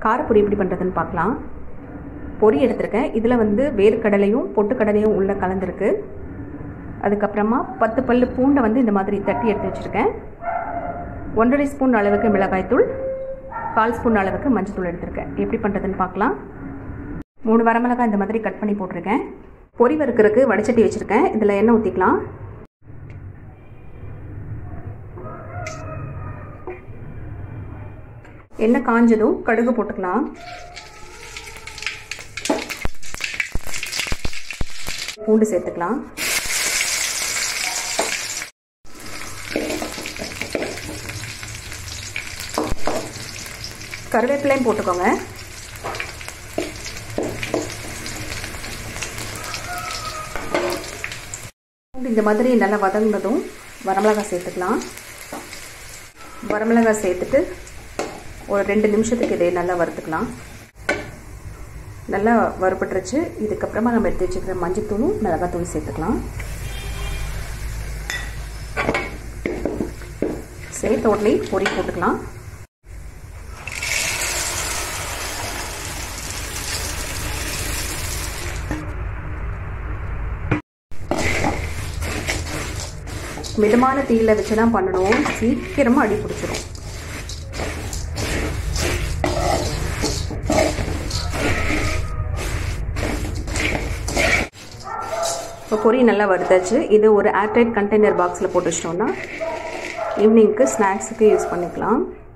காரப்பொரி எப்படி பண்ணுறதுன்னு பார்க்கலாம் பொரி எடுத்திருக்கேன் இதில் வந்து வேர்க்கடலையும் பொட்டுக்கடலையும் உள்ளே கலந்துருக்கு அதுக்கப்புறமா பத்து பல்லு பூண்டை வந்து இந்த மாதிரி தட்டி எடுத்து வச்சுருக்கேன் ஒன்றரை ஸ்பூன் அளவுக்கு மிளகாய்த்தூள் கால் ஸ்பூன் அளவுக்கு மஞ்சத்தூள் எடுத்திருக்கேன் எப்படி பண்ணுறதுன்னு பார்க்கலாம் மூணு வரமிளகாய் இந்த மாதிரி கட் பண்ணி போட்டிருக்கேன் பொரி வறுக்கிறதுக்கு வடிச்சட்டி வச்சுருக்கேன் இதில் எண்ணெய் ஊற்றிக்கலாம் எண்ணெய் காஞ்சதும் கடுகு போட்டுக்கலாம் பூண்டு சேர்த்துக்கலாம் கருவேப்பிலையும் போட்டுக்கோங்க இந்த மாதிரி நல்லா வதங்கினதும் வரமிளகாய் சேர்த்துக்கலாம் வரமிளகாய் சேர்த்துட்டு ஒரு ரெண்டு நிமிஷத்துக்கு இதை நல்லா வறுத்துக்கலாம் நல்லா வறுபட்டுருச்சு இதுக்கப்புறமா நம்ம எடுத்து வச்சுக்கிற மஞ்சத்தூளும் மிளகாத்தூள் சேர்த்துக்கலாம் சேர்த்த உடனே பொரி போட்டுக்கலாம் மிதமான தீயில் வச்சு தான் பண்ணணும் சீக்கிரமாக அடி பிடிச்சிரும் இப்போ பொரி நல்லா வறுத்தாச்சு இது ஒரு ஏர்டைட் கண்டெய்னர் பாக்ஸில் போட்டு வச்சிட்டோம்னா ஈவினிங்க்கு ஸ்நாக்ஸுக்கு யூஸ் பண்ணிக்கலாம்